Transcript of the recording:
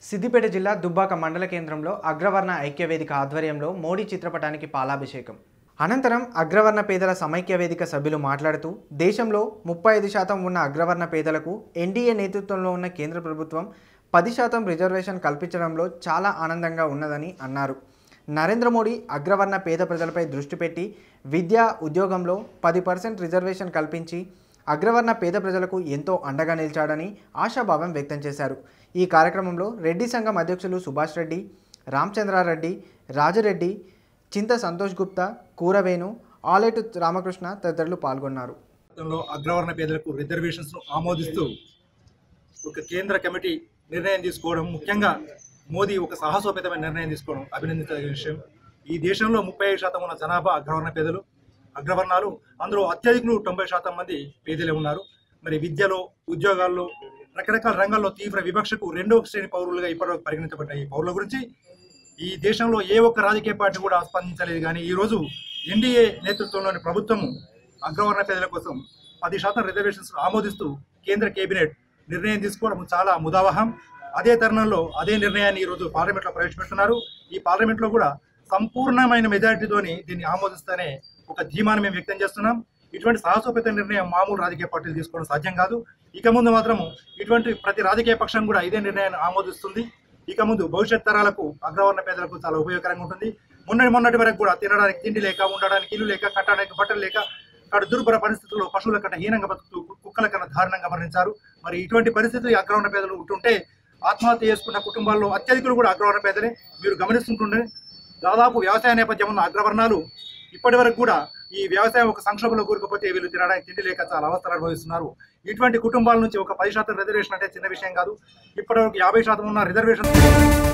సిద్దిపేట జిల్లా దుబ్బాక మండల కేంద్రంలో అగ్రవర్ణ ఐక్యవేదిక ఆధ్వర్యంలో మోడీ చిత్రపటానికి పాలాభిషేకం అనంతరం అగ్రవర్ణ పేదల సమైక్య వేదిక సభ్యులు మాట్లాడుతూ దేశంలో ముప్పై ఐదు శాతం ఉన్న అగ్రవర్ణ పేదలకు ఎన్డీఏ నేతృత్వంలో ఉన్న కేంద్ర ప్రభుత్వం పది శాతం రిజర్వేషన్ కల్పించడంలో చాలా ఆనందంగా ఉన్నదని అన్నారు నరేంద్ర మోడీ అగ్రవర్ణ పేద ప్రజలపై దృష్టి పెట్టి విద్య ఉద్యోగంలో పది పర్సెంట్ రిజర్వేషన్ కల్పించి అగ్రవర్ణ పేద ప్రజలకు ఎంతో అండగా నిలిచాడని ఆశాభావం వ్యక్తం చేశారు ఈ కార్యక్రమంలో రెడ్డి సంఘం అధ్యక్షులు సుభాష్ రెడ్డి రామచంద్రారెడ్డి రాజురెడ్డి చింత సంతోష్ గుప్తా కూరవేణు ఆలేటు రామకృష్ణ తదితరులు పాల్గొన్నారు గతంలో అగ్రవర్ణ పేదలకు రిజర్వేషన్స్ ను ఆమోదిస్తూ ఒక కేంద్ర కమిటీ నిర్ణయం తీసుకోవడం ముఖ్యంగా మోదీ ఒక సాహసోపేతమైన నిర్ణయం తీసుకోవడం అభినందించదగిన విషయం ఈ దేశంలో ముప్పై ఐదు శాతం ఉన్న జనాభా అగ్రవర్ణ పేదలు అగ్రవర్ణాలు అందులో అత్యధికులు తొంభై శాతం మంది పేదలే ఉన్నారు మరి విద్యలో ఉద్యోగాల్లో రకరకాల రంగాల్లో తీవ్ర వివక్షకు రెండవ శ్రేణి పౌరులుగా ఇప్పటివరకు పరిగణించబడ్డ ఈ పౌరుల గురించి ఈ దేశంలో ఏ ఒక్క రాజకీయ పార్టీ కూడా స్పందించలేదు కానీ ఈ రోజు ఎన్డీఏ నేతృత్వంలోని ప్రభుత్వం అగ్రవర్ణ పేదల కోసం పది శాతం రిజర్వేషన్స్ ఆమోదిస్తూ కేంద్ర కేబినెట్ నిర్ణయం తీసుకోవడం చాలా ముదావహం అదే తరుణంలో అదే నిర్ణయాన్ని ఈరోజు పార్లమెంట్లో ప్రవేశపెడుతున్నారు ఈ పార్లమెంట్లో కూడా సంపూర్ణమైన మెజారిటీతోని దీన్ని ఆమోదిస్తేనే ఒక ధీమాన్ని మేము వ్యక్తం చేస్తున్నాం ఇటువంటి సాహసోపేత నిర్ణయం మామూలు రాజకీయ పార్టీలు తీసుకోవడం సాధ్యం కాదు ఇక ముందు మాత్రము ఇటువంటి ప్రతి రాజకీయ పక్షం కూడా ఇదే నిర్ణయాన్ని ఆమోదిస్తుంది ఇక ముందు భవిష్యత్ తరాలకు అగ్రవర్ణ పేదలకు చాలా ఉపయోగకరంగా ఉంటుంది మొన్నటి మొన్నటి వరకు కూడా తినడానికి తిండి లేక ఉండడానికి ఇల్లు లేక కట్టడానికి బట్టలు లేక అక్కడ దుర్భర పరిస్థితుల్లో పశువుల కన్నా హీనంగా బతుకుతూ కు- కుక్కల కన్నా దారుణంగా మరణించారు మరి ఇటువంటి పరిస్థితులు ఈ అగ్రవర్ణ పేదలు ఉంటుంటే ఆత్మహత్య చేసుకున్న కుటుంబాల్లో అత్యధికులు కూడా అగ్రవర్ణ పేదలే మీరు గమనిస్తుంటుండే దాదాపు వ్యవసాయ నేపథ్యం ఉన్న అగ్రవర్ణాలు ఇప్పటి వరకు కూడా ఈ వ్యవసాయం ఒక సంక్షోభంలో కూరుకుపోతే వీళ్ళు తినడానికి తిండి లేక చాలా అవస్థలు అనుభవిస్తున్నారు ఇటువంటి కుటుంబాల నుంచి ఒక పది శాతం రిజర్వేషన్ అంటే చిన్న విషయం కాదు ఇప్పటివరకు యాభై శాతం ఉన్న రిజర్వేషన్